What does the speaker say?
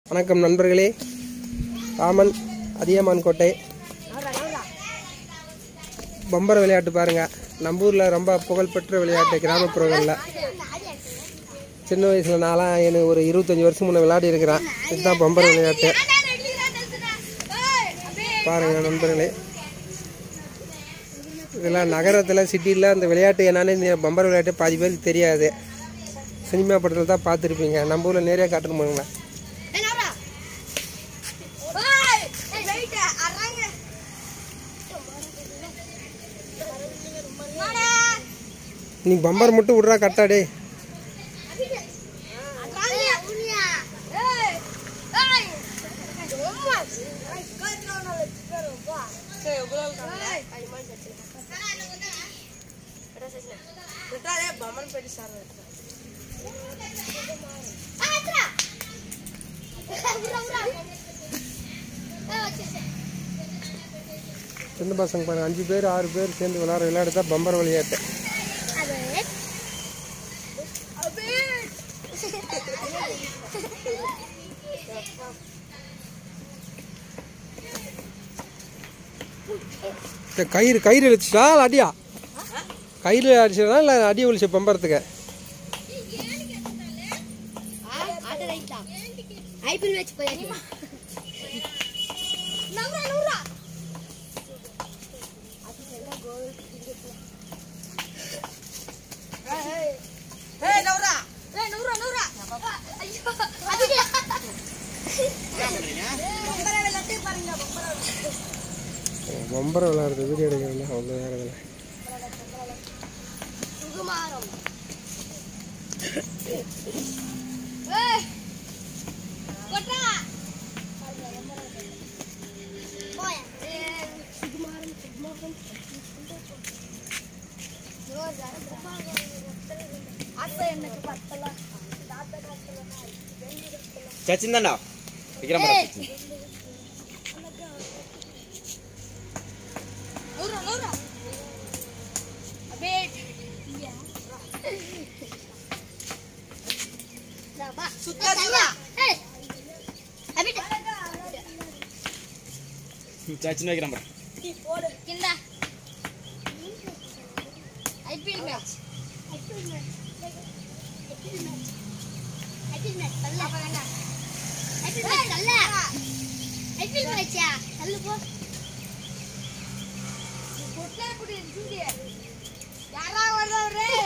வணக்கம் நண்பர்களே ராமன் அதியமான் கோட்டை பம்பர விளையாட்டு பாருங்க நம்ம ஊரில் ரொம்ப புகழ்பெற்ற விளையாட்டு கிராமப்புறங்களில் சின்ன வயசில் நான்லாம் எனக்கு ஒரு இருபத்தஞ்சி வருஷம் முன்னே விளையாடி இருக்கிறேன் இதுதான் பம்பர விளையாட்டு பாருங்க நண்பர்களே இதெல்லாம் நகரத்தில் சிட்டியில் அந்த விளையாட்டு என்னன்னு இந்த பம்பர விளையாட்டு பாதி பேருக்கு தெரியாது சினிமா படத்தில் தான் பார்த்துருப்பீங்க நம்ம ஊரில் நிறைய காட்டணும் பாருங்களேன் நீ பம்பர் மட்டும் விட்றா கட்டாடே சின்ன பசங்க பாருங்க அஞ்சு பேர் ஆறு பேர் சேர்ந்து விளையாடுற விளையாட்டு தான் பம்பர் விளையாட்டு இந்த கயிறு கயிறு இழுச்சுட்டா இல்ல அடியா கயிறு அடிச்சதா இல்லை அடி ஒழிச்ச பம்பரத்துக்கு ஐபிஎல் மேட்ச் போயாச்சு பம்பரம் விளையாடுறது வீடியோ எடுக்கிறேன் அவ்வளோ வேறு இதில் சுகுமாரம் చచ్చిందండా విక్రమ చచ్చింది చచ్చిన విక్రమ కింద IPL match IPL match IPL match IPL match తల్ల ఐపీఎల్ మ్యాచ్ తల్ల ఐపీఎల్ మ్యాచ్ తల్ల పో కొట్లే ఇప్పుడు చూడి యారా వరదవరే